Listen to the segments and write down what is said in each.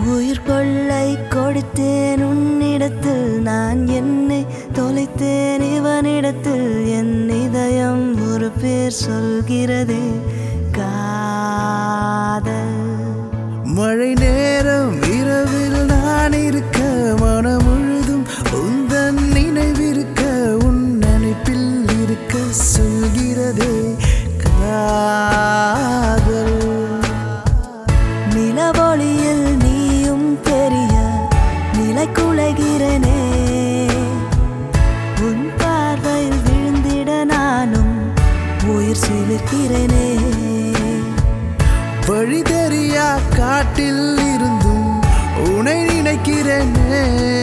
உயிர் கொள்ளை கொடுத்தேன் உன்னிடத்தில் நான் என்னை தொலைத்தேன் இவனிடத்தில் என் இதயம் ஒரு பேர் சொல்கிறது காதல் மழை நேரம் இரவில் நான் இருக்க மனம் முழுதும் உந்தன் நினைவிருக்க உன் நினைப்பில் இருக்க சொல்கிறதே காதல் நிலவொளியில் நீயும் தெரிய நிலை குலைகிறனே உன் பார்வையில் விழுந்திட நானும் உயிர் சிலிர்க்கிறேனே வழி தெரியா காட்டில் இருந்தும் உனை நினைக்கிறேனே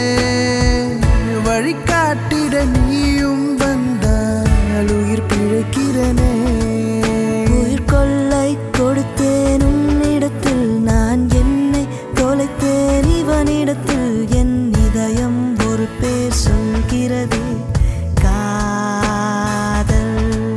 வழி காட்டிட நீயும் வந்தால் உயிர் பிழைக்கிறேனே உயிர் கொள்ளை கொடுத்தேன் உன்னிடத்தில் நான் என்னை தொலைத்தேன் இவனிடத்தில் என் இதயம் ஒரு பேர் சொல்கிறது காதல்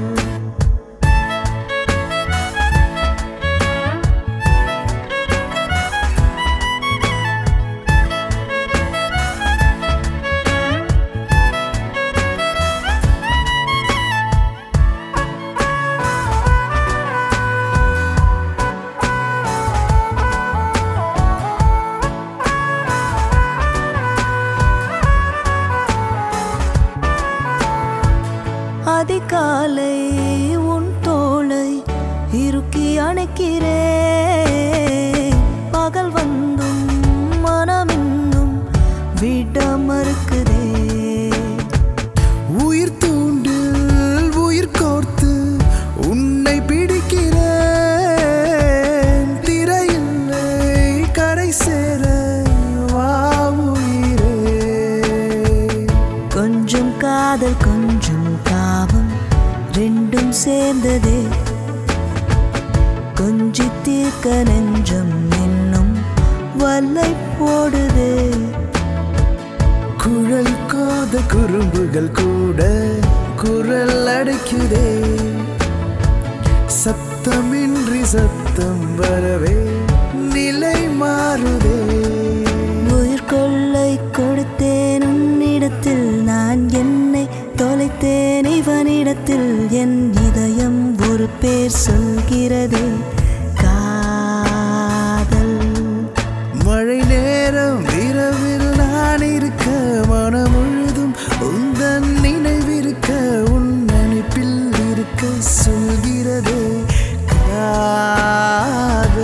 அதிகாலை உன் தோளை இறுக்கி அணைக்கிறேன் பகல் வந்தும் மனமின்னும் விட மறுக்குதே உயிர் தூண்டில் உயிர் கோர்த்து உன்னை பிடிக்கிறேன் திரையில்லை கரை சேர வா உயிரே கொஞ்சம் காதல் கொஞ்சம் காமம் ரெண்டும் சேர்ந்ததே கொஞ்சி தீர்க்க நெஞ்சம் இன்னும் வல்லை போடுதே குழல் கோத குறும்புகள் கூட குரல் அடைக்குதே சத்தமின்றி சத்தம் வரவே நிலை மாறுதே உயிர் கொள்ளை கொடுத்தேன் உன்னிடத்தில் நான் என்னை தொலைத்தேன் இவனிடத்தில் என் இதயம் ஒரு பேர் சொல்கிறதே காதல் மழை நேரம் இரவில் நான் இருக்க மனம் முழுதும் உந்தன் நினைவிருக்க உன் நினைப்பில் இருக்க சொல்கிறதே காதல்